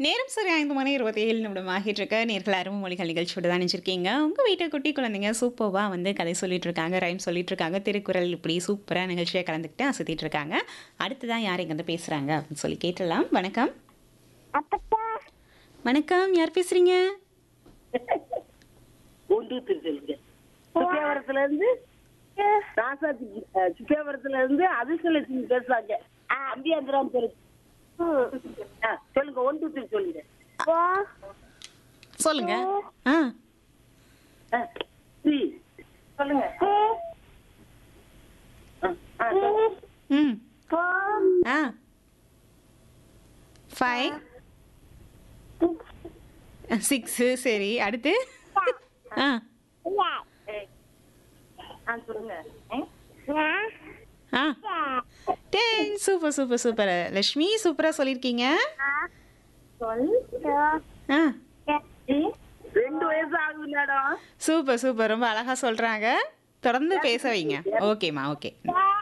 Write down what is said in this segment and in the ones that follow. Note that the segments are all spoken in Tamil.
நேரம் சரி ஐந்து மணி இருபத்தி ஏழு நிமிடம் ஆகிட்டு இருக்க நேர்கள் அருமை மொழிகள் நிகழ்ச்சியோட தான் நினைச்சிருக்கீங்க உங்கள் வீட்டு குட்டி குழந்தைங்க சூப்பராக வந்து கதை சொல்லிட்டு இருக்காங்க ரைம் சொல்லிட்டு இருக்காங்க திருக்குறள் இப்படி சூப்பராக நிகழ்ச்சியை கலந்துக்கிட்டு அசத்திட்டு இருக்காங்க அடுத்ததான் யார் இங்கே வந்து பேசுகிறாங்க அப்படின்னு சொல்லி கேட்டலாம் வணக்கம் அப்பத்தா வணக்கம் யார் பேசுகிறீங்க ஒன்று திருச்செல்லுங்க சுப்பியாவரத்துல இருந்து ராசாத்தி அஹ், சுப்பியாவரத்துல இருந்து அதிர்ஷ்டலட்சுமி பேசுறாங்க அம்பியாந்திராம் பேரு ஆ, சொல்லுங்க ஒன்று திரு சொல்லுங்க போ சொல்லுங்க ஆ ஆ, சி. சொல்லுங்க ஆ, ஆ, சொல்லுங்க. ம் போ ஆ ஃபைவ் சிக்ஸு சரி அடுத்து ஆ ஆ, சொல்லுங்க ஆ டேய் சூப்பர் சூப்பர் சூப்பர் லக்ஷ்மி சூப்பராக சொல்லியிருக்கீங்க சொல் ஆ ரெண்டு வயசு ஆகுது மேடம் சூப்பர் சூப்பர் ரொம்ப அழகாக சொல்கிறாங்க தொடர்ந்து பேச வைங்க ஓகேம்மா ஓகே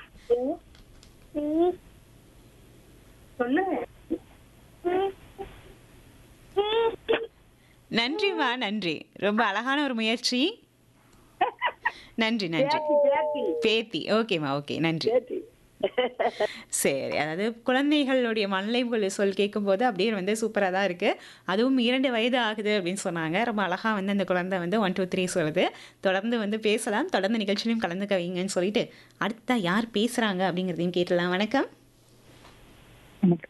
சொல்லுங்க நன்றிம்மா நன்றி ரொம்ப அழகான ஒரு முயற்சி நன்றி நன்றி பேத்தி பேத்தி பேத்தி ஓகேம்மா ஓகே நன்றி பேத்தி சரி அதாவது குழந்தைகளுடைய மனநிலைகள் சொல் கேட்கும்போது அப்படியே வந்து சூப்பராக தான் இருக்குது அதுவும் இரண்டு வயது ஆகுது அப்படின்னு சொன்னாங்க ரொம்ப அழகாக வந்து அந்த குழந்தை வந்து ஒன் டூ த்ரீ சொல்லுது தொடர்ந்து வந்து பேசலாம் தொடர்ந்து நிகழ்ச்சியிலையும் கலந்துக்க வைங்கன்னு சொல்லிட்டு அடுத்தா யார் பேசுகிறாங்க அப்படிங்கிறதையும் கேட்டலாம் வணக்கம் எனக்கு